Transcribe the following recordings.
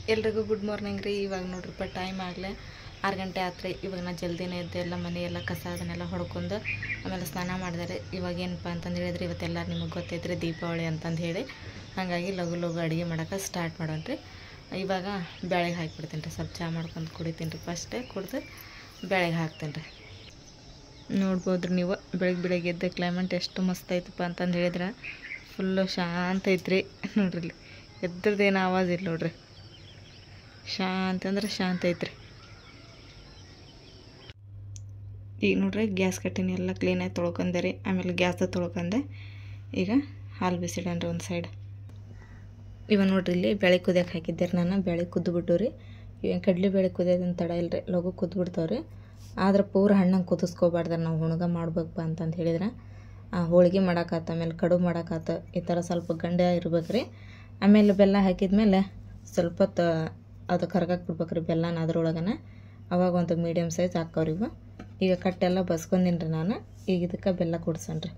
ಎಲ್ರಿಗೂ good morning ರೀ ಇವಾಗ ನೋಡ್ರಿಪ್ಪ ಟೈಮ್ ಆಗಲೇ ಆರು ಗಂಟೆ ಆತ್ರಿ ಇವಾಗ ನಾ ಜಲ್ದಿನೇ ಎದ್ದು ಎಲ್ಲ ಮನೆ ಎಲ್ಲ ಕಸ ಅದನ್ನೆಲ್ಲ ಹೊಡ್ಕೊಂಡು ಆಮೇಲೆ ಸ್ನಾನ ಮಾಡಿದರೆ ಇವಾಗ ಏನಪ್ಪ ಅಂತಂದು ಹೇಳಿದ್ರೆ ಇವತ್ತೆಲ್ಲ ನಿಮಗೆ ಗೊತ್ತೈತ್ರಿ ದೀಪಾವಳಿ ಅಂತಂದು ಹೇಳಿ ಹಾಗಾಗಿ ಲಘು ಲಘು ಅಡುಗೆ ಮಾಡೋಕೆ ಸ್ಟಾರ್ಟ್ ಮಾಡೋಣ ರೀ ಇವಾಗ ಬೇಳೆಗೆ ಹಾಕಿಬಿಡ್ತೀನಿ ರೀ ಸ್ವಲ್ಪ ಚಹಾ ಮಾಡ್ಕೊಂಡು ಕುಡಿತೀನಿ ರೀ ಫಸ್ಟೇ ಕುಡ್ದು ಬೇಳೆಗೆ ಹಾಕ್ತೀನಿ ರೀ ನೋಡ್ಬೋದು ನೀವು ಬೆಳಗ್ಗೆ ಬೆಳಗ್ಗೆ ಎದ್ದ ಕ್ಲೈಮೇಟ್ ಎಷ್ಟು ಮಸ್ತ್ ಐತಪ್ಪ ಅಂತಂದು ಹೇಳಿದ್ರೆ ಫುಲ್ಲು ಶಾಂತ ಐತ್ರಿ ನೋಡ್ರಿ ಇಲ್ಲಿ ಎದ್ರದ್ದೇನು ಆವಾಜ್ ಇಲ್ಲ ನೋಡ್ರಿ ಶಾಂತ ಅಂದ್ರೆ ಶಾಂತ ಐತ್ರಿ ಈಗ ನೋಡ್ರಿ ಗ್ಯಾಸ್ ಕಟ್ಟಿನ ಎಲ್ಲ ಕ್ಲೀನಾಗಿ ತೊಳ್ಕೊಂಡೆ ರೀ ಆಮೇಲೆ ಗ್ಯಾಸ್ದ ತೊಳ್ಕೊಂಡೆ ಈಗ ಹಾಲು ಬಿಸಿಡನ್ರಿ ಒಂದು ಸೈಡ್ ಇವ ನೋಡ್ರಿ ಇಲ್ಲಿ ಬೇಳೆ ಕುದಿಯಕ್ಕೆ ಹಾಕಿದ್ದೆ ರೀ ನಾನು ಬೇಳೆ ಕುದ್ದುಬಿಟ್ಟು ರೀ ಇವೇನು ಕಡ್ಲೆ ಬೇಳೆ ಕುದಿಯೋದನ್ನ ತಡ ಇಲ್ರಿ ಲಘು ಕುದ್ಬಿಡ್ತಾವೆ ರೀ ಆದ್ರೆ ಪೂರ ಹಣ್ಣಂಗೆ ಕುದಿಸ್ಕೋಬಾರ್ದು ನಾವು ಹುಣ್ಗ ಮಾಡ್ಬೇಕಪ್ಪ ಅಂತಂದು ಹೇಳಿದ್ರೆ ಆ, ಹೋಳ್ಗೆ ಮಾಡಾಕತ್ತ ಆಮೇಲೆ ಕಡುಬು ಮಾಡಾಕತ್ತ ಈ ಥರ ಸ್ವಲ್ಪ ಗಂಡೆ ಇರ್ಬೇಕು ರೀ ಆಮೇಲೆ ಬೆಲ್ಲ ಹಾಕಿದ್ಮೇಲೆ ಸ್ವಲ್ಪ ಹೊತ್ತು ಅದು ಕರ್ಗಕ್ಕೆ ಬಿಡ್ಬೇಕು ರೀ ಬೆಲ್ಲನ ಅದ್ರೊಳಗನ ಅವಾಗ ಒಂದು ಮೀಡಿಯಮ್ ಸೈಜ್ ಹಾಕವ್ರಿ ಇವು ಈಗ ಕಟ್ಟೆಲ್ಲ ಬಸ್ಕೊಂದಿನಿ ರೀ ನಾನು ಈಗ ಇದಕ್ಕೆ ಬೆಲ್ಲ ಕುಡ್ಸನ್ರಿ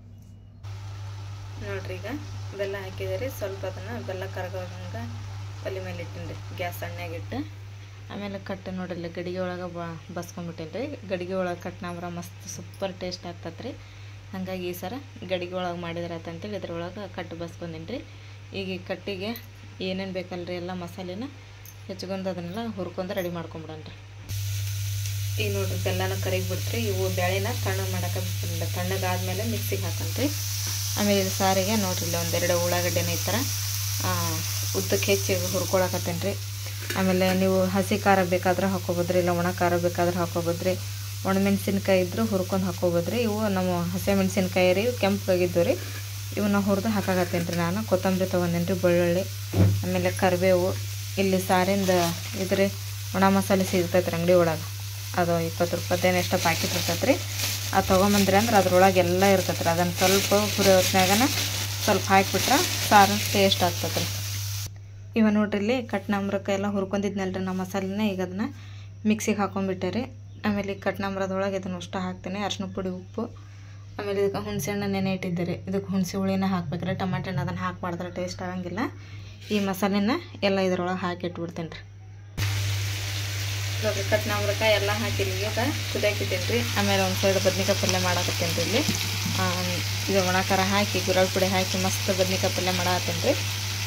ನೋಡ್ರಿ ಈಗ ಬೆಲ್ಲ ಹಾಕಿದೆ ರೀ ಸ್ವಲ್ಪ ಅದನ್ನು ಬೆಲ್ಲ ಕರಗೋಂಗೆ ಒಲೆ ಮೇಲೆ ಇಟ್ಟಿನಿ ರೀ ಗ್ಯಾಸ್ ಸಣ್ಣಗಿಟ್ಟು ಆಮೇಲೆ ಕಟ್ಟು ನೋಡ್ರಿ ಗಡಿಗೆ ಒಳಗೆ ಬ ಬಸ್ಕೊಂಬಿಟ್ಟೇನಿ ರೀ ಗಡಿಗೆ ಒಳಗೆ ಕಟ್ನಾಮ್ರ ಮಸ್ತ್ ಸೂಪರ್ ಟೇಸ್ಟ್ ಆಗ್ತದೆ ರೀ ಹಾಗಾಗಿ ಈ ಸರ ಗಡಿಗೆ ಒಳಗೆ ಮಾಡಿದ್ರೆ ಅಂತೇಳಿ ಇದ್ರೊಳಗೆ ಕಟ್ಟು ಬಸ್ಕೊಂದಿನಿ ರೀ ಈಗ ಈ ಕಟ್ಟಿಗೆ ಏನೇನು ಬೇಕಲ್ರಿ ಎಲ್ಲ ಮಸಾಲೆನ ಹೆಚ್ಕೊಂಡು ಅದನ್ನೆಲ್ಲ ಹುರ್ಕೊಂಡು ರೆಡಿ ಮಾಡ್ಕೊಂಬಿಡೋಣ ಈಗ ನೋಡ್ರಿ ಬೆಲ್ಲನ ಕರಿಗಿ ಬಿಡ್ತ್ರಿ ಇವು ಬೇಳೆನ ತಣ್ಣಗೆ ಮಾಡಕ್ಕೆ ಬಿಟ್ಟಿಲ್ಲ ತಣ್ಣಗಾದ್ಮೇಲೆ ಮಿಕ್ಸಿಗೆ ಹಾಕಂತ್ರಿ ಆಮೇಲೆ ಇದು ಸಾರಿಗೆ ನೋಡ್ರಿ ಇಲ್ಲಿ ಒಂದೆರಡು ಉಳ್ಳಾಗಡ್ಡೆನ ಈ ಥರ ಉದ್ದಕ್ಕೆ ಹೆಚ್ಚಿ ಹುರ್ಕೊಳಕತ್ತೇನೆ ರೀ ಆಮೇಲೆ ನೀವು ಹಸಿ ಖಾರ ಬೇಕಾದ್ರೆ ಹಾಕೋಬೋದ್ರಿ ಇಲ್ಲ ಒಣ ಖಾರ ಬೇಕಾದ್ರೆ ಹಾಕೋಬೋದ್ರಿ ಒಣಮೆಣ್ಸಿನ್ಕಾಯಿ ಇದ್ರೂ ಹುರ್ಕೊಂಡು ಹಾಕೋಬೋದ್ರಿ ಇವು ನಮ್ಮ ಹಸಿ ಮೆಣಸಿನ್ಕಾಯಿ ರೀ ಇವು ಕೆಂಪಗಾಗಿದ್ದು ರೀ ಇವನ್ನ ಹುರಿದು ಹಾಕಾಕತ್ತೇನೆ ರೀ ನಾನು ಕೊತ್ತಂಬರಿ ತೊಗೊಂಡೇನಿ ರೀ ಬೆಳ್ಳುಳ್ಳಿ ಆಮೇಲೆ ಕರಿಬೇವು ಇಲ್ಲಿ ಸಾರಿಂದ ಇದ್ರಿ ಒಣ ಮಸಾಲೆ ಸಿಗ್ತೈತೆ ರೀ ಅಂಗಡಿ ಒಳಗೆ ಅದು ಇಪ್ಪತ್ತು ರೂಪಾಯಿದೇನು ಎಷ್ಟು ಪ್ಯಾಕೆಟ್ ಇರ್ತೈತೆ ರೀ ಅದು ತೊಗೊಂಬಂದ್ರಿ ಅಂದ್ರೆ ಅದ್ರೊಳಗೆ ಎಲ್ಲ ಇರ್ತೈತೆ ರೀ ಅದನ್ನು ಸ್ವಲ್ಪ ಹುರಿ ಹೊತ್ನಾಗನ ಸ್ವಲ್ಪ ಹಾಕಿಬಿಟ್ರೆ ಸಾರು ಟೇಸ್ಟ್ ಆಗ್ತದೆ ರೀ ಇವ ನೋಡ್ರಿ ಇಲ್ಲಿ ಕಟ್ನಾಮ್ರಕ್ಕೆ ಎಲ್ಲ ಹುರ್ಕೊಂಡಿದ್ನಲ್ರಿ ನಾ ಮಸಾಲೆನ ಈಗ ಅದನ್ನ ಮಿಕ್ಸಿಗೆ ಹಾಕೊಂಡ್ಬಿಟ್ಟೆ ರೀ ಆಮೇಲೆ ಈ ಕಟ್ನಾಮ್ರದೊಳಗೆ ಇದನ್ನು ಅಷ್ಟು ಹಾಕ್ತೀನಿ ಅರ್ಶಿನ ಪುಡಿ ಉಪ್ಪು ಆಮೇಲೆ ಇದಕ್ಕೆ ಹುಣಸೆ ಹಣ್ಣು ನೆನೆ ಇಟ್ಟಿದ್ದೆ ರೀ ಇದಕ್ಕೆ ಹುಣಸೆ ಹುಳಿನ ಹಾಕ್ಬೇಕ್ರಿ ಟಮಾಟೆ ಹಣ್ಣು ಅದನ್ನು ಹಾಕಿ ಮಾಡಿದ್ರೆ ಟೇಸ್ಟ್ ಆಗಂಗಿಲ್ಲ ಈ ಮಸಾಲೆನ ಎಲ್ಲ ಇದ್ರೊಳಗೆ ಹಾಕಿ ಇಟ್ಬಿಡ್ತೇನೆ ರೀ ನೋಡ್ರಿ ಕಟ್ನಾಮ್ರಕ ಎಲ್ಲ ಹಾಕಿ ಈಗ ಕುದಿಯಾಕಿದ್ದೀನಿ ರೀ ಆಮೇಲೆ ಒಂದು ಸೈಡ್ ಬದ್ನಿಕಾಯಿ ಪಲ್ಯ ಮಾಡಾಕತ್ತೀನಿ ರೀ ಇಲ್ಲಿ ಆ, ಇದು ಒಣ ಖಾರ ಹಾಕಿ ಗುರಳ್ ಪುಡಿ ಹಾಕಿ ಮಸ್ತ್ ಬದ್ನಿಕಾಯಿ ಪಲ್ಯ ಮಾಡಾಕತ್ತೀನಿ ರೀ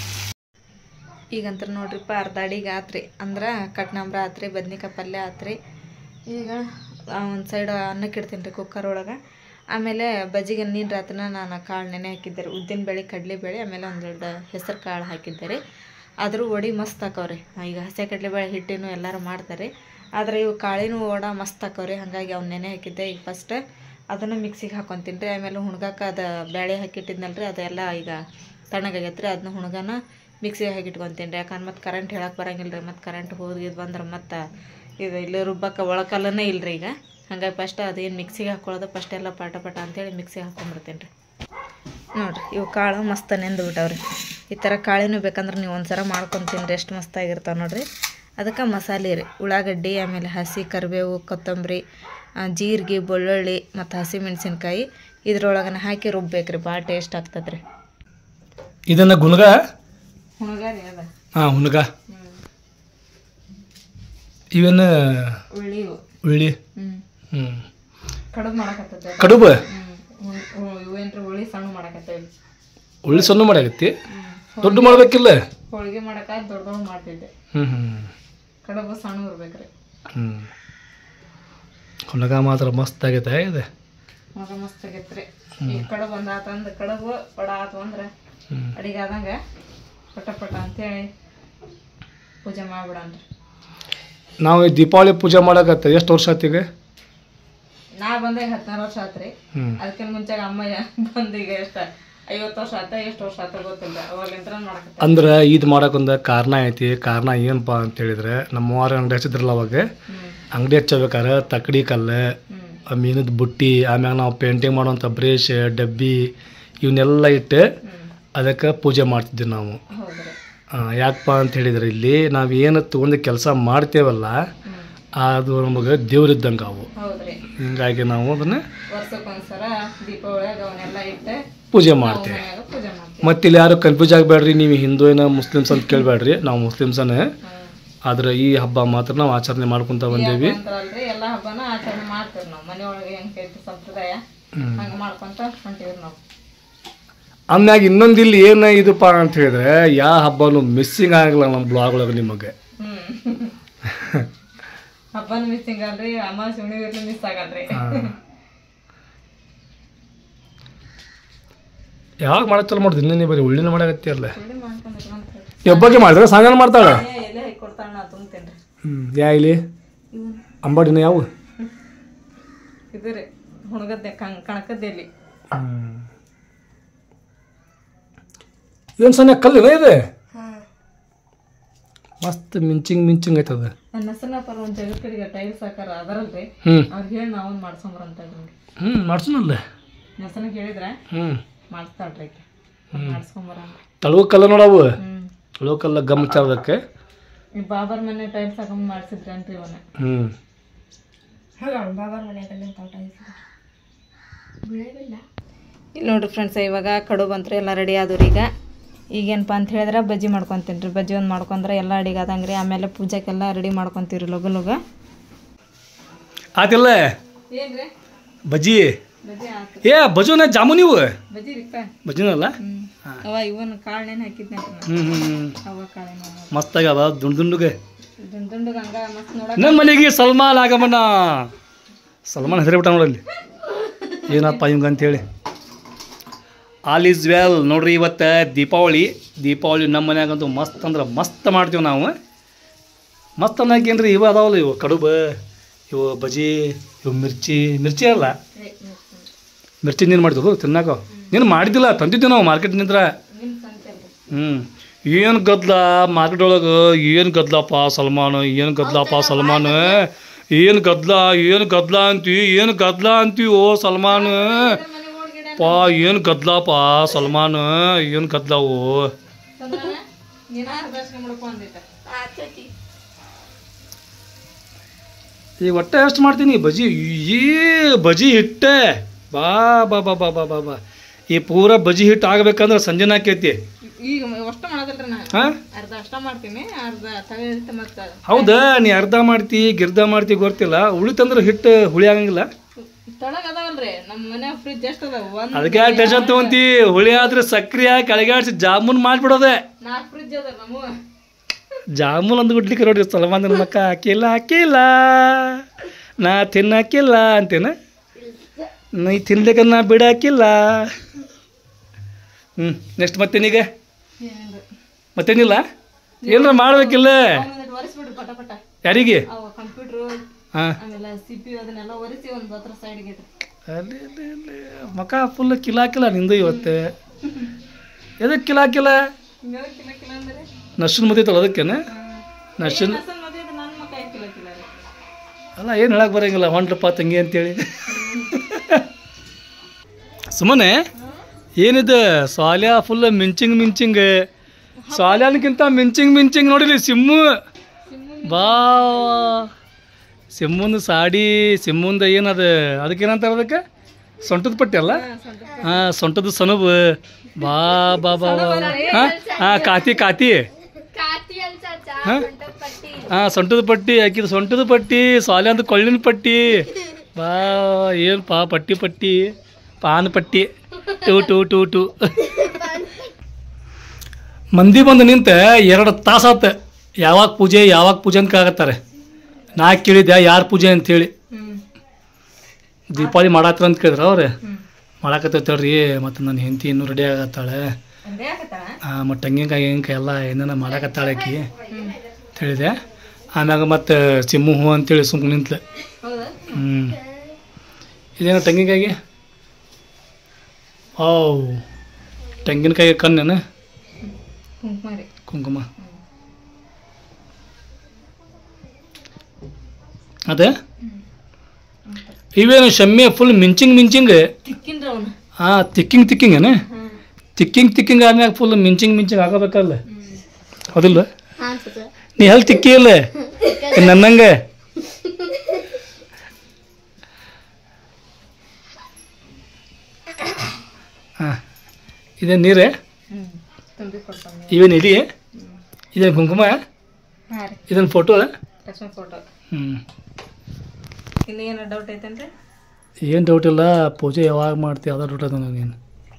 ಈಗಂತ್ರ ನೋಡ್ರಿಪ್ಪ ಅರ್ಧ ಅಡಿಗೆ ಆತ್ರಿ ಅಂದ್ರೆ ಕಟ್ನಾಮ್ರ ಆತ್ರಿ ಬದ್ನಿಕಾಯಿ ಪಲ್ಯ ಆತ್ರಿ ಈಗ ಒಂದು ಸೈಡ್ ಅನ್ನಕ್ಕೆ ಇಡ್ತೀನಿ ರೀ ಕುಕ್ಕರ್ ಒಳಗೆ ಆಮೇಲೆ ಬಜ್ಜಿಗೆ ನೀನು ರಾತ್ರಿನ ನಾನು ಕಾಳು ನೆನೆ ಹಾಕಿದ್ದೆ ರೀ ಉದ್ದಿನ ಬೇಳೆ ಕಡಲೆ ಬೇಳೆ ಆಮೇಲೆ ಒಂದೆರಡು ಹೆಸರು ಕಾಳು ಹಾಕಿದ್ದೆ ರೀ ಆದರೂ ವಡಿ ಮಸ್ತ್ ಹಾಕವ್ರಿ ಈಗ ಹಸಿ ಕಡಲೆಬೇಳೆ ಹಿಟ್ಟಿನೂ ಎಲ್ಲರೂ ಮಾಡ್ತಾರೆ ಆದರೆ ಇವು ಕಾಳಿನೂ ವಡ ಮಸ್ತ್ ಹಾಕವ್ರಿ ಹಾಗಾಗಿ ಅವ್ನು ನೆನೆ ಹಾಕಿದ್ದೆ ಈಗ ಫಸ್ಟ್ ಅದನ್ನು ಮಿಕ್ಸಿಗೆ ಹಾಕೊತೀನಿ ರೀ ಆಮೇಲೆ ಹುಣ್ಗಕ್ಕೆ ಅದು ಬೇಳೆ ಹಾಕಿಟ್ಟಿದ್ನಲ್ಲ ರೀ ಅದೆಲ್ಲ ಈಗ ತಣ್ಣಗಾಗೈತೆ ರೀ ಅದನ್ನ ಹುಣ್ಗನ ಮಿಕ್ಸಿಗೆ ಹಾಕಿಟ್ಕೊತೀನಿ ರೀ ಯಾಕಂದ್ರೆ ಮತ್ತೆ ಕರೆಂಟ್ ಹೇಳಕ್ಕೆ ಬರಂಗಿಲ್ಲ ರೀ ಮತ್ತು ಕರೆಂಟ್ ಹೋಗಿದ್ದು ಬಂದ್ರೆ ಮತ್ತು ಇದು ಇಲ್ಲಿ ರುಬ್ಬಕ್ಕೆ ಒಳಕಲ್ಲನೇ ಇಲ್ಲ ರೀ ಈಗ ಹಂಗಾಗಿ ಫಸ್ಟ್ ಅದೇನು ಮಿಕ್ಸಿಗೆ ಹಾಕ್ಕೊಳ್ಳೋದು ಫಸ್ಟ್ ಎಲ್ಲ ಪಾಟ ಪಾಟ ಅಂತೇಳಿ ಮಿಕ್ಸಿಗೆ ಹಾಕೊಂಡ್ಬಿಡ್ತೀನಿ ರೀ ನೋಡ್ರಿ ಇವು ಕಾಳು ಮಸ್ತ್ ನೆಂದು ಬಿಟ್ಟವ್ರಿ ಈ ಥರ ಕಾಳಿನೂ ಬೇಕಂದ್ರೆ ನೀವು ಒಂದ್ಸಲ ಮಾಡ್ಕೊಂಡು ತಿನ್ರಿ ಎಷ್ಟು ಮಸ್ತಾಗಿರ್ತಾವೆ ನೋಡ್ರಿ ಅದಕ್ಕೆ ಮಸಾಲೆ ರೀ ಉಳ್ಳಾಗಡ್ಡಿ ಆಮೇಲೆ ಹಸಿ ಕರಿಬೇವು ಕೊತ್ತಂಬರಿ ಆ, ಜೀರಿಗೆ ಬೆಳ್ಳುಳ್ಳಿ ಮತ್ತು ಹಸಿ ಮೆಣಸಿನ್ಕಾಯಿ ಇದ್ರೊಳಗನ ಹಾಕಿ ರುಬ್ಬೇಕ್ರಿ ಭಾಳ ಟೇಸ್ಟ್ ಆಗ್ತದೆ ರೀ ಇದನ್ನ ಗುನ್ಗ ಹುಣಗಾರಿ ಅದ ಹಾಂ ಹುನ್ಗ ಇವೇನು ಉಳ್ಳಿ ಇವು ಉಳ್ಳಿ ಹ್ಞೂ ಹ್ಞೂ ಕಡುಬು ಮಾಡಕತ್ತದ ಕಡುಬು ಹ್ಞೂ ಇವೇನ್ರಿ ಉಳ್ಳಿ ಸಣ್ಣ ಮಾಡಕತ್ತೇವಿ ಉಳ್ಳಿ ಸಣ್ಣ ಮಾಡಾಕತ್ತಿ ಹ್ಞೂ ದೊಡ್ಡ ಮಾಡ್ಬೇಕಿಲ್ಲ ಹೋಳಿಗೆ ಮಾಡಕ ದೊಡ್ಡ ದೊಡ್ಡ ಮಾಡ್ತಿದ್ದೆ ಹ್ಞೂ ಹ್ಞೂ ಕಡುಬು ಸಣ್ಣ ಇರ್ಬೇಕ್ರಿ ಹ್ಞೂ ಹುನಗ ಮಾತ್ರ ಮಸ್ತ್ ಆಗೈತೆ ಇದೆ ಮಗ ಮಸ್ತ್ ಆಗೈತ್ರಿ ಈ ಕಡುಬು ಒಂದ್ ಆತಂದ್ರ ಕಡುಬು ವಡ ಆತು ಅಂದ್ರೆ ಹ್ಞೂ ಅಡಿಗೆ ಆದಂಗ ಪಟ ಪಟ ಅಂತೇಳಿ ಪೂಜೆ ಮಾಡ್ಬಿಡನ್ರಿ ನಾವು ಈ ದೀಪಾವಳಿ ಪೂಜೆ ಮಾಡಕತ್ತ ಎಷ್ಟು ವರ್ಷ ಆತೀಗ ನಾ ಬಂದಾಗ ಹದಿನಾರು ವರ್ಷ ಆತ್ರಿ ಹ್ಞೂ ಅದಕ್ಕಿಂತ ಮುಂಚೆ ಅಮ್ಮಯ್ಯ ಬಂದು ಈಗ ಎಷ್ಟ ಐವತ್ತು ವರ್ಷ ಆತ ಎಷ್ಟು ವರ್ಷ ಆತ ಗೊತ್ತಿಲ್ಲ ಅವಾಗಲಿಂತ್ರ ಮಾಡಕತ್ತ ಅಂದ್ರೆ ಇದು ಮಾಡೋಕೊಂದು ಕಾರಣ ಐತಿ ಕಾರಣ ಏನಪ್ಪ ಅಂತ ಹೇಳಿದ್ರೆ ನಮ್ಮ ಮೂವಾರ ಅಂಗಡಿ ಹಚ್ಚಿದ್ರಲ್ಲ ಅವಾಗ ಹ್ಮ್ ಅಂಗಡಿ ಹಚ್ಚಬೇಕಾರೆ ತಕ್ಕಡಿ ಕಲ್ಲು ಹ್ಮ್ ಆ ಮೀನದ ಬುಟ್ಟಿ ಆಮ್ಯಾಗ ನಾವು ಪೇಂಟಿಂಗ್ ಮಾಡುವಂಥ ಬ್ರೇಷ್ ಡಬ್ಬಿ ಇವನ್ನೆಲ್ಲ ಇಟ್ಟು ಹ್ಮ್ ಅದಕ್ಕೆ ಪೂಜೆ ಮಾಡ್ತಿದ್ವಿ ನಾವು ಹೌದ್ರಿ ಆ, ಯಾಕಪ್ಪ ಅಂತ ಹೇಳಿದ್ರೆ ಇಲ್ಲಿ ನಾವು ಏನು ತೊಗೊಂಡು ಕೆಲಸ ಮಾಡ್ತೇವಲ್ಲ ಹ್ಮ್ ಅದು ನಮಗೆ ದೇವ್ರಿದ್ದಂಗೆ ಅವು ಹೌದ್ರಿ ಹಿಂಗಾಗಿ ನಾವು ಅದನ್ನು ವರ್ಷಕ್ಕೊಂದ್ಸಲ ದೀಪಾವಳಿಯಾಗ ಅವನ್ನೆಲ್ಲ ಇಟ್ಟು ಪೂಜೆ ಮಾಡ್ತೇವೆ ಮನ್ಯಾಗ ಪೂಜೆ ಮಾಡ್ತೀವಿ ಮತ್ತು ಇಲ್ಲಿ ಯಾರು ಕನ್ಫ್ಯೂಸ್ ಆಗಬೇಡ್ರಿ ನೀವು ಹಿಂದೂ ಏನೋ ಮುಸ್ಲಿಮ್ಸ್ ಅಂತ ಕೇಳಬೇಡ್ರಿ ನಾವು ಮುಸ್ಲಿಮ್ಸನೇ ಹ್ಮ್ ಆದ್ರೆ ಈ ಹಬ್ಬ ಮಾತ್ರ ನಾವು ಆಚರಣೆ ಮಾಡ್ಕೊಂತ ಬಂದೇವಿ ಅಂತಾರಲ್ರಿ ಎಲ್ಲ ಹಬ್ಬನ ಆಚರಣೆ ಮಾಡ್ತೀವಿ ನಾವು ಮನೆಯೊಳಗೆ ಹೆಂಗ್ ಐತಿ ಸಂಪ್ರದಾಯ ಹಂಗ ಮಾಡ್ಕೊಂತ ಹೊಂಟಿವ್ರಿ ನಾವು ಅಂದಾಗ ಇನ್ನೊಂದು ಇಲ್ಲಿ ಏನು ಇದಪ್ಪ ಅಂತ ಹೇಳಿದ್ರೆ ಯಾವ ಹಬ್ಬನೂ ಮಿಸ್ಸಿಂಗ್ ಆಗಲ್ಲ ನಮ್ಮ ಬ್ಲಾಗ್ ಒಳಗೆ ನಿಮಗೆ ಹ್ಮ್ ಹಬ್ಬನ ಮಿಸ್ಸಿಂಗ್ ಅಲ್ರಿ ಅಮಾವಾಸ್ಯೆ ಹುಣ್ಣಿಮೆ ಮಿಸ್ ಆಗಲ್ರಿ ಯಾವಾಗ ಮಾಡಕ್ ಚಲೋ ಮಾಡಿದ್ ಇನ್ನೇ ಬರೀ ಉಳ್ಳಿನ ಮಾಡಕತ್ತಿ ಅಲ್ಲ ಸುಳ್ಳಿ ಮಾಡ್ಕೊಂಡ್ರಿ ಅಂತ ಹೇಳಿ. ಹಬ್ಬಕ್ಕೆ ಮಾಡಿದ್ರೆ ಸಾಯಂಕಾಲ ಮಾಡ್ತಾಳೆ ಏ, ಎಲೆ ಹಾಕಿ ಕೊಡ್ತಾಳ ನಾ ತುಂಬ್ತೇನ್ರಿ ಹ್ಞೂ ಯಾ ಇಲ್ಲಿ ಇವ್ನು ಅಂಬಾಡಿನ ಯಾವ ಇದು ರೀ ಹುಣಗದ್ದೆ ಕಣ್ ಕಣಕದ್ದೆಲ್ಲಿ ಏನು ಸಣ್ಣ ಕಲ್ಲಿನ ಇದೆ ಮಸ್ತ್ ಮಿಂಚಿಂಗ್ ಮಿಂಚಿಂಗ್ ಐತದ ನನ್ನ ಹೆಸರನ್ನ ಪರ ಒಂದು ಜಗತ್ ಕಡೆಗೆ ಟೈಲ್ಸ್ ಹಾಕಾರ ಅದರಲ್ರಿ ಹ್ಞೂ ಅವ್ರಿಗೆ ಹೇಳಿ ನಾವೊಂದು ಮಾಡ್ಸೊಂಬರಂತ ನಿಮ್ಗೆ ಹ್ಞೂ ಮಾಡ್ಸೋನಲ್ಲ ಹೆಸರಿಗೆ ಹೇಳಿದ್ರೆ ಹ್ಞೂ ಮಾಡ್ತಾಳ್ರಿ ಆಕೆ ಮಾಡ್ಸ್ಕೊಂಬರ ತಳುವ ಕಲ್ಲ ನೋಡವು ಹ್ಮ್ ತಳುವ ಕಲ್ಲ ಗಮಚಾರದಕ್ಕೆ ಈ ಬಾಬರ್ ಮನೆ ಟೈಲ್ಸ್ ಹಾಕೊಂಡ್ ಮಾಡ್ಸಿದ್ರಿ ಅಂತ ಇವನ್ನ ಹ್ಞೂ ಇಲ್ಲಿ ನೋಡ್ರಿ ಫ್ರೆಂಡ್ಸ್ ಇವಾಗ ಕಡು ಬಂತ್ರಿ ಎಲ್ಲ ರೆಡಿ ಆದ್ರಿ ಈಗ ಈಗೇನಪ್ಪ ಅಂತ ಹೇಳಿದ್ರೆ ಬಜ್ಜಿ ಮಾಡ್ಕೊತೀನಿ ರೀ ಬಜ್ಜಿ ಒಂದು ಮಾಡ್ಕೊಂಡ್ರೆ ಎಲ್ಲ ಅಡಿಗೆ ಆದಂಗೆ ರೀ ಆಮೇಲೆ ಪೂಜೆಗೆಲ್ಲ ರೆಡಿ ಮಾಡ್ಕೊತೀವಿ ರೀ ಲಗು ಲಗು ಆತಿಲ್ಲ ಏನ್ರಿ ಬಜ್ಜಿ ಬಜ್ಜಿ ಆತು ಏ ಬಜುನ ಜಾಮು ನೀವು ಬಜ್ಜಿ ರೀಪ್ಪ ಬಜ್ಜಿನಲ್ಲ ಹ್ಞೂ ಅವ ಇವನ್ ಕಾಳನೇನು ಹಾಕಿದ್ನೆ ಹ್ಞೂ ಹ್ಞೂ ಹ್ಞೂ ಅವ ಕಾಳೇನ ಮಸ್ತ್ ಆಗ್ಯಾವ ದುಂಡು ದುಂಡುಗೆ ದುಂಡ್ ದುಂಡಗ್ ಹಂಗ ಮಸ್ತ್ ನೋಡಕ್ ನಮ್ಮ ಮನೆಗೆ ಸಲ್ಮಾನ್ ಆಗಮನ ಸಲ್ಮಾನ್ ಹೆಸರಿಬಿಟ್ಟ ನೋಡಲ್ಲಿ ಏನಪ್ಪ ಇವಂಗ ಅಂತೇಳಿ ಆಲ್ ಈಸ್ ವೆಲ್ ನೋಡ್ರಿ ಇವತ್ತು ದೀಪಾವಳಿ ದೀಪಾವಳಿ ನಮ್ಮ ಮನ್ಯಾಗಂತೂ ಮಸ್ತ್ ಅಂದ್ರೆ ಮಸ್ತ್ ಮಾಡ್ತೀವಿ ನಾವು ಮಸ್ತ್ ಅನ್ನೋಕೇನ್ರಿ ಇವು ಅದಾವಲ್ಲ ಇವು ಕಡುಬು ಇವು ಬಜಿ ಇವು ಮಿರ್ಚಿ ಮಿರ್ಚಿ ಅಲ್ಲ ಮಿರ್ಚಿ ನೀನು ಮಾಡ್ತಿದ್ದು ತಿನ್ನಾಕ ನೀನು ಮಾಡಿದ್ದಿಲ್ಲ ತಂದಿದ್ದೀವಿ ನಾವು ಮಾರ್ಕೆಟ್ ನಿಂತ್ರ ನಿಮ್ ಸಂತೆಲ್ರಿ ಹ್ಞೂ ಏನು ಗದ್ಲ ಮಾರ್ಕೆಟ್ ಒಳಗೆ ಏನು ಗದ್ಲಪ್ಪ ಸಲ್ಮಾನ್ ಏನು ಗದ್ಲಪ್ಪ ಸಲ್ಮಾನ್ ಏನು ಗದ್ಲ ಏನು ಗದ್ಲ ಅಂತೀವಿ ಏನು ಗದ್ಲ ಅಂತೀವಿ ಓ ಸಲ್ಮಾನ್ ಪಾ ಏನು ಗದ್ಲಪ್ಪ ಸಲ್ಮಾನ್ ಏನು ಗದ್ಲವು ಚಂದ್ರನ ನೀನಾರು ದರ್ಶನ ಮಾಡ್ಕೊ ಅಂದಿತ್ತ ಈಗ ಒಟ್ಟೆ ಎಷ್ಟು ಮಾಡ್ತೀನಿ ಬಜಿ ಈ ಬಜಿ ಹಿಟ್ಟೆ ಬಾ ಬಾ ಬಾ ಬಾ ಬಾ ಬಾ ಬಾ ಈ ಪೂರ ಬಜಿ ಹಿಟ್ಟು ಆಗ್ಬೇಕಂದ್ರೆ ಸಂಜೆನ ಆಕೈತಿ ಈಗ ಅಷ್ಟ ಮಾಡೋದಿಲ್ರಿ ನಾ ಹಾಂ ಅರ್ಧ ಅಷ್ಟ ಮಾಡ್ತೀನಿ ಅರ್ಧ ತಗೊಳ್ತ ಮತ್ತ ಹೌದಾ ನೀ ಅರ್ಧ ಮಾಡ್ತಿ ಗಿರ್ಧ ಮಾಡ್ತಿ ಗೊತ್ತಿಲ್ಲ ಉಳಿತಂದ್ರೆ ಹಿಟ್ಟು ಹುಳಿ ಆಗಂಗಿಲ್ಲ ತೊಳಗ್ ಅದಾವಲ್ರಿ ನಮ್ಮ ಮನೆ ಫ್ರಿಜ್ ಎಷ್ಟ್ ಅದಾವ ಒಂದ್ ಅದಕ್ಕೆ ಟೆನ್ಷನ್ ತಗೊಂತಿ ಹುಳಿ ಆದ್ರೆ ಸಕ್ರೆ ಹಾಕಿ ಅಳಗಾಡ್ಸಿ ಜಾಮೂನ್ ಮಾಡ್ಬಿಡೋದೆ ನಾಲ್ಕು ಫ್ರಿಜ್ ಅದ ನಮ್ಮ ಜಾಮೂನ್ ಅಂದ್ ಬಿಡ್ಲಿಕ್ಕೆ ನೋಡಿ ಸಲಮಾನ್ ಮಕ್ಕ ಹಾಕಿಲ್ಲ ಹಾಕಿಲ್ಲ ನಾ ತಿನ್ನಕ್ಕಿಲ್ಲ ಅಂತೇನ ನೀ ತಿನ್ಲಿಕ್ಕೆ ನಾ ಬಿಡಾಕಿಲ್ಲ ಹ್ಞೂ ನೆಕ್ಸ್ಟ್ ಮತ್ತೇನೀಗ ಮತ್ತೇನಿಲ್ಲ ಏನಾರ ಮಾಡ್ಬೇಕಿಲ್ಲ ಒರೆಸ್ಬಿಡ್ರಿ ಪಟ ಪಟ ಯಾರಿಗೆ ಅವ ಕಂಪ್ಯೂಟ್ರು ಹಾಂ ಆಮೇಲೆ ಸಿ ಪಿ ಅದನ್ನೆಲ್ಲ ಒರೆಸಿ ಒಂದ್ ಹತ್ರ ಸೈಡ್ಗೆ ಇಡ್ರಿ ಅಲ್ಲಿ ಅಲ್ಲಿ ಅಲ್ಲಿ ಮಕ ಫುಲ್ ಕಿಲಾಕಿಲ್ಲ ನಿಂದು ಇವತ್ತು ಎದಕ್ಕೆ ಕಿಲಾಕಿಲ್ಲ ಹಿಂಗ ಕಿಲ ಕಿಲ ಅಂದ್ರೆ ನರ್ಸನ್ ಮದಿತ್ತಲ್ಲ ಅದಕ್ಕೇನೆ ನರ್ಸನ್ ನಸನ್ ಮದ್ವೆ ಅದು ನನ್ನ ಮಕ್ಕ ಕಿಲ ಕಿಲ ರೀ ಅಲ್ಲ ಏನು ಹೇಳಕ್ ಬರಂಗಿಲ್ಲ ಹೊಂಟ್ರಪ್ಪ ತಂಗಿ ಅಂತೇಳಿ ಸುಮ್ಮನೆ ಏನಿದೆ ಸಾಲ್ಯ ಫುಲ್ ಮಿಂಚಿಂಗ್ ಮಿಂಚಿಂಗ್ ಸಾಲ್ಯಾನಕ್ಕಿಂತ ಮಿಂಚಿಂಗ್ ಮಿಂಚಿಂಗ್ ನೋಡಿಲಿ ಸಿಮ್ಮು ಬಾ ಸಿಮ್ಮುಂದು ಸಾಡಿ ಸಿಮ್ಮುಂದ ಏನದ ಅದಕ್ಕೇನಂತಾರ ಅದಕ್ಕೆ ಸೊಂಟದ ಪಟ್ಟಿ ಅಲ್ಲ ಹಾಂ ಸೊಂಟದ ಸನುಬು ಬಾ ಬಾ ಬಾ ಬಾ ಹಾಂ ಹಾಂ ಕಾತಿ ಕಾತಿ ಹಾಂ ಹಾಂ ಸೊಂಟದ ಪಟ್ಟಿ ಹಾಕಿದ ಸೊಂಟದ ಪಟ್ಟಿ ಸಾಲೆ ಅಂತ ಕೊಳ್ಳಿನ ಪಟ್ಟಿ ಬಾ ಏನು ಪಾ ಪಟ್ಟಿ ಪಟ್ಟಿ ಪಾನ್ ಪಟ್ಟಿ ಟೂ ಟೂ ಟೂ ಟೂ ಮಂದಿ ಬಂದು ನಿಂತ ಎರಡು ತಾಸಾತ ಯಾವಾಗ ಪೂಜೆ ಯಾವಾಗ ಪೂಜೆ ಅಂತ ಆಗತ್ತಾರೆ ನಾ ಕೇಳಿದ್ದೆ ಯಾರು ಪೂಜೆ ಅಂತೇಳಿ ಹ್ಮ್ ದೀಪಾವಳಿ ಮಾಡತ್ತಾರ ಅಂತ ಕೇಳಿದ್ರ ಅವ್ರು ಹ್ಮ್ ಮಾಡಾಕತ್ತೇಳ್ರಿ ಮತ್ತು ನನ್ನ ಹೆಂಡತಿ ಇನ್ನೂ ರೆಡಿ ಆಗತ್ತಾಳೆ ಒಂದೇ ಆಗತ್ತಾಳ ಮತ್ತು ತೆಂಗಿನಕಾಯಿ ಗಿಂಗಿನಕಾಯಿ ಎಲ್ಲ ಏನೇನ ಮಾಡಾಕತ್ತಾಳೆ ಆಕಿ ಹ್ಮ್ ಅಂತ ಹೇಳಿದೆ ಆಮ್ಯಾಗ ಮತ್ತು ಸಿಮ್ಮು ಹೂ ಅಂತೇಳಿ ಸುಮ್ನೆ ನಿಂತ್ಲೆ ಹೌದಾ ಹ್ಞೂ ಇದೇನು ತೆಂಗಿನಕಾಯಿಗೆ ಓ ತೆಂಗಿನಕಾಯಿ ಕಣ್ಣೇನು ಕುಂಕುಮ ರೀ ಕುಂಕುಮ ಅದೇ ಇವೇನು ಶಮ್ಮೆ ಫುಲ್ ಮಿಂಚಿಂಗ್ ಮಿಂಚಿಂಗ್ ತಿಕ್ಕಿನ್ರಿ ಅವನು ಹಾಂ ತಿಕ್ಕಿಂಗ್ ತಿಕ್ಕಿಂಗ್ ಏನು ಹ್ಮ್ ತಿಕ್ಕಿಂಗ್ ತಿಕ್ಕಿಂಗ್ ಆದ್ಮ್ಯಾಗ ಫುಲ್ ಮಿಂಚಿಂಗ್ ಮಿಂಚಿಂಗ್ ಆಗಬೇಕಲ್ಲ ಹ್ಮ್ ಹೌದಿಲ್ಲ ನೀ ಎಲ್ಲಿ ತಿಕ್ಕಿ ಇಲ್ಲ ನನ್ನಂಗೆ ಹಾಂ ಇದೇ ನೀರೇ ಹ್ಮ್ ತುಂಬಿ ಕೊಡ್ತಾನೆ ಇವೇನು ಇಲಿ ಇದೇನು ಕುಂಕುಮ ಹಾಂ ರೀ ಇದನ್ನ ಫೋಟೋ ಲಕ್ಷ್ಮಿ ಫೋಟೋ ಹ್ಞೂ ಇನ್ನು ಏನೋ ಡೌಟ್ ಐತೇನ್ರಿ ಏನು ಡೌಟ್ ಇಲ್ಲ ಪೂಜೆ ಯಾವಾಗ ಮಾಡ್ತೀವಿ ಅದ ಡೌಟ್ ಅದ ನೀನು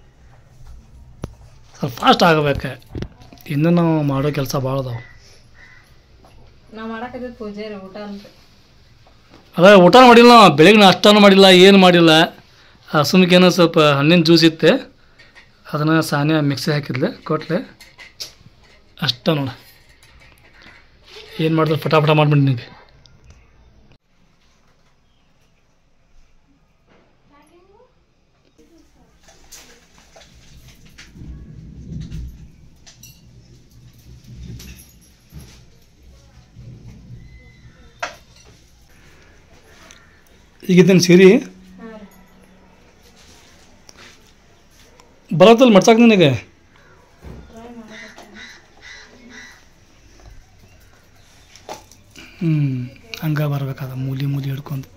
ಸ್ವಲ್ಪ ಫಾಸ್ಟ್ ಆಗಬೇಕು ಇನ್ನೂ ನಾವು ಮಾಡೋ ಕೆಲಸ ಭಾಳ ಅದಾವೆ ನಾವು ಮಾಡಾಕತ್ತಿದ್ದು ಪೂಜೆ ರೀ ಊಟ ಅಂತ ಅದ ಊಟ ಮಾಡಿಲ್ಲ ನಾವು ಬೆಳಿಗ್ಗೆ ನಾಷ್ಟಾನು ಮಾಡಿಲ್ಲ ಏನು ಮಾಡಿಲ್ಲ ಸುಮ್ಕೇನೋ ಸ್ವಲ್ಪ ಹಣ್ಣಿನ ಜ್ಯೂಸ್ ಇತ್ತೆ ಅದನ್ನು ಸಾನ್ಯ ಮಿಕ್ಸಿ ಹಾಕಿದ್ಲೆ ಕೊಟ್ಲೆ ಅಷ್ಟ ನೋಡ ಏನು ಮಾಡಿದ್ರೆ ಫಟಾಫಟ ಮಾಡ್ಬಿಡಿ ನಿನಗೆ ಈಗ ಇದನ್ನು ಸೀರೆ ಹಾಂ ರೀ ಬರತ್ತಲ್ಲ ಮಡ್ಸಾಕ ನಿನಗೆ ಹ್ಞೂ ಹಂಗೆ ಬರ್ಬೇಕಾದ ಮೂಲಿ ಮೂಲಿ ಹಿಡ್ಕೊಂಡು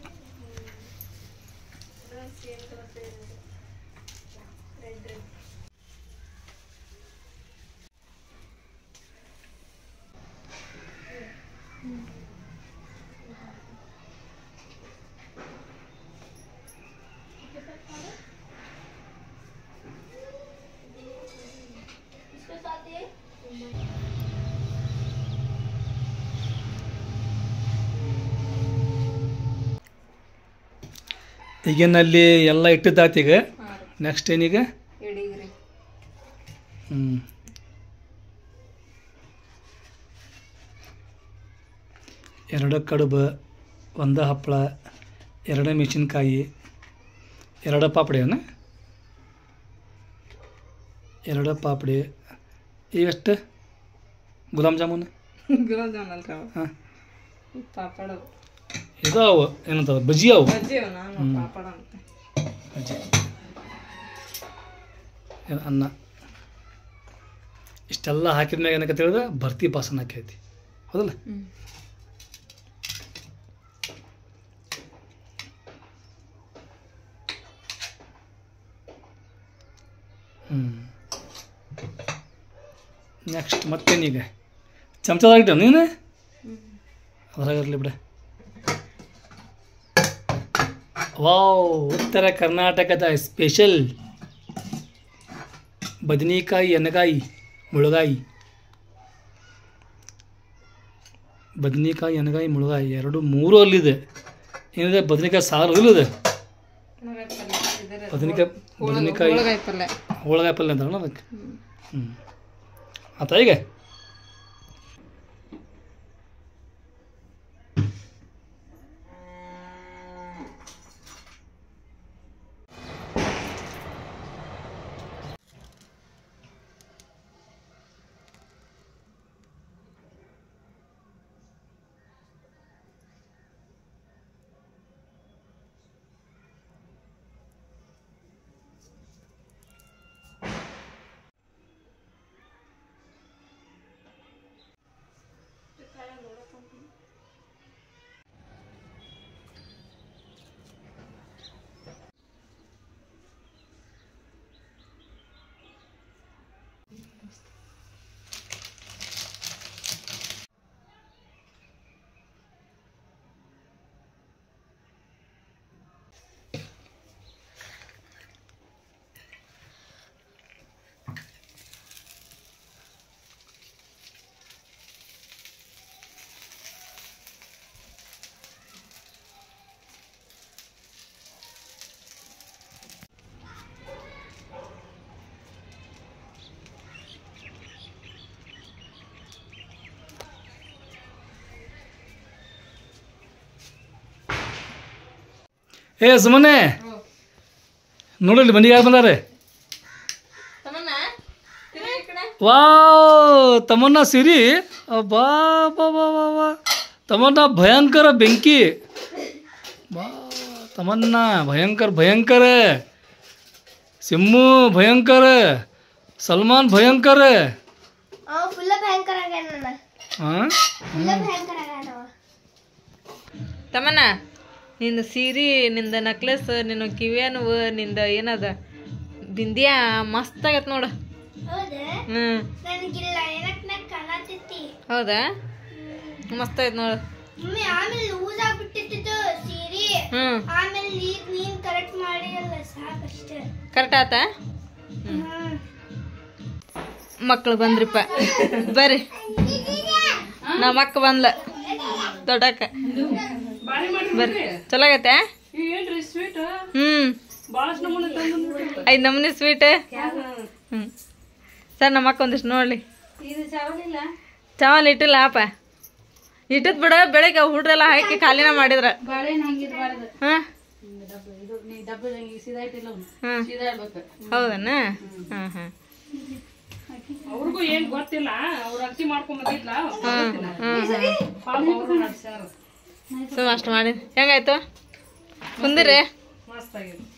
ಈಗೇನಲ್ಲಿ ಎಲ್ಲ ಇಟ್ಟಿದ್ದಾಯ್ತು ಈಗ ಹಾಂ ರೀ ನೆಕ್ಸ್ಟ್ ಏನೀಗ ಎಡೀಗ್ ರೀ ಹ್ಞೂ ಎರಡು ಕಡುಬು ಒಂದು ಹಪ್ಪಳ ಎರಡು ಮೆಣಸಿನ್ಕಾಯಿ ಎರಡು ಪಾಪಡಿ ಅನ್ನ ಎರಡು ಪಾಪಡಿ ಇವೆಷ್ಟು ಗುಲಾಬ್ ಜಾಮೂನ್ ಗುಲಾಬ್ ಜಾಮೂನ್ ಅಲ್ರಿ ಅವು ಹಾಂ ಪಾಪಡ ಇದಾವು ಏನಂತಾವ ಬಜ್ಜಿ ಅವು ಬಜ್ಜಿ ಅವು ನಾನು ಹ್ಮ್. ಪಾಪಡ ಅಂತ ಬಜ್ಜಿ ಇದು ಅನ್ನ ಇಷ್ಟೆಲ್ಲ ಹಾಕಿದ ಮ್ಯಾಗ ಏನಕ್ಕೆ ತಿಳಿದ್ರೆ ಭರ್ತಿ ಪಾಸನ ಹಾಕೈತಿ ಹೌದಲ್ಲ ಹ್ಞೂ ಹ್ಞೂ ನೆಕ್ಸ್ಟ್ ಮತ್ತೇನೀಗ ಚಮಚದಾಗಿಟ್ಟ ನೀನು ಅದ್ರಾಗ ಇರಲಿ ಬಿಡ ವಾವ್ ಉತ್ತರ ಕರ್ನಾಟಕದ ಸ್ಪೆಷಲ್ ಬದನೆಕಾಯಿ ಎಣ್ಣೆಕಾಯಿ ಮುಳುಗಾಯಿ ಬದನೆಕಾಯಿ ಎಣ್ಣೆಕಾಯಿ ಮುಳುಗಾಯಿ ಎರಡು ಮೂರು ಅಲ್ಲಿದೆ ಏನಿದೆ ಬದನೆಕಾಯಿ ಸಾರು ಇಲ್ಲಿದೆ ಬದನೆಕಾಯಿ ಬದನೆಕಾಯಿ ಹೋಳಗಾಯಿ ಪಲ್ಯ ಹೋಳಗಾಯಿ ಪಲ್ಯ ಅಂತಾರಲ್ಲ ಅದಕ್ಕೆ ಹ್ಮ್. ಹ್ಞೂ ಆತ ಈಗ ಏ ಸುಮ್ಮನೆ ನೋಡಲಿ ಮನೆಗೆ ಯಾರು ಬಂದಾರೆ ತಮ್ಮಣ್ಣ ತಿರ್ಗಿ ಈ ಕಡೆ ವಾವ್ ತಮ್ಮನ್ನ ಸಿರಿ ಬಾ ಬಾ ಬಾ ಬಾ ಬಾ ತಮ್ಮನ್ನ ಭಯಂಕರ ಬೆಂಕಿ ಬಾ ತಮ್ಮನ್ನ ಭಯಂಕರ ಭಯಂಕರ ಸಿಮ್ಮು ಭಯಂಕರ ಸಲ್ಮಾನ್ ಭಯಂಕರ ಅವ ಫುಲ್ಲ ಭಯಂಕರ ಆಗ್ಯಾನ ಹಾಂ ಫುಲ್ಲ ಭಯಂಕರ ಆಗ್ಯಾನ ಅವ ತಮ್ಮಣ್ಣ ನಿಂದ ಸೀರೆ ನಿಂದ ನಕ್ಲೆಸ್ ನಿನ್ನ ಕಿವಿಯನುವ ನಿಂದ ಏನದ ಬಿಂದಿಯಾ ಮಸ್ತ್ ಆಗತ್ ನೋಡು ಹೌದಾ ಹ್ಮ್ ನನಗಿಲ್ಲ ಏನಕ್ ನಂಗೆ ಕಾಣತಿತ್ತಿ ಹೌದಾ ಹ್ಮ್. ಮಸ್ತ್ ಐತ್ ನೋಡು ಮಮ್ಮಿ ಆಮೇಲೆ ಲೂಸ್ ಆಗ್ಬಿಟ್ಟಿತ್ತು ಸೀರೆ ಹ್ಞೂ ಆಮೇಲೆ ಈಗ ನೀನ್ ಕರೆಕ್ಟ್ ಮಾಡಿರಲ್ಲ ಸಾಕಷ್ಟೇ ಕರೆಕ್ಟ್ ಆತ ಹ್ಮ್. ಮಕ್ಳು ಬಂದ್ರಿಪ್ಪ ಬರ್ರಿ ನಮ್ಮ ಅಕ್ಕ ಬಂದ್ಲ ದೊಡ್ಡಕ್ಕ ಬರ್ರಿ ಚಲೋ ಆಗೈತೆ ಹ್ಮ್ ಐದು ನಮೂನಿ ಸ್ವೀಟ್ ಹ್ಮ್ ಸರ್ ನಮ್ಮ ಅಕ್ಕ ಒಂದಿಷ್ಟು ನೋಡ್ಲಿ ಚಾವಲ್ ಇಟ್ಟಿಲ್ಲ ಅಪ್ಪ ಇಟ್ಟಿದ್ ಬಿಡ ಬೆಳಿಗ್ಗೆ ಹುಡ್ರೆಲ್ಲ ಹಾಕಿ ಖಾಲಿನ ಮಾಡಿದ್ರ ಹಾ ಹ್ಮ್ ಹೌದನ ಹಾ ಹಾ ಅವ್ರಿಗೂ ಏನ್ ಗೊತ್ತಿಲ್ಲ ಅವ್ರ ಅರ್ತಿ ಮಾಡ್ಕೊಂಡ್ ಬಂದಿದ್ಲ ಹ್ಮ್ ಹ್ಮ್ ಪಾಪ ಅವ್ರು ನಡ್ಸ್ಯಾರ ಸುಮ್ಮ ಅಷ್ಟು ಮಾಡಿ ಹೆಂಗಾಯ್ತು ಕುಂದಿರಿ ಮಸ್ತ್ ಆಗಿದೆ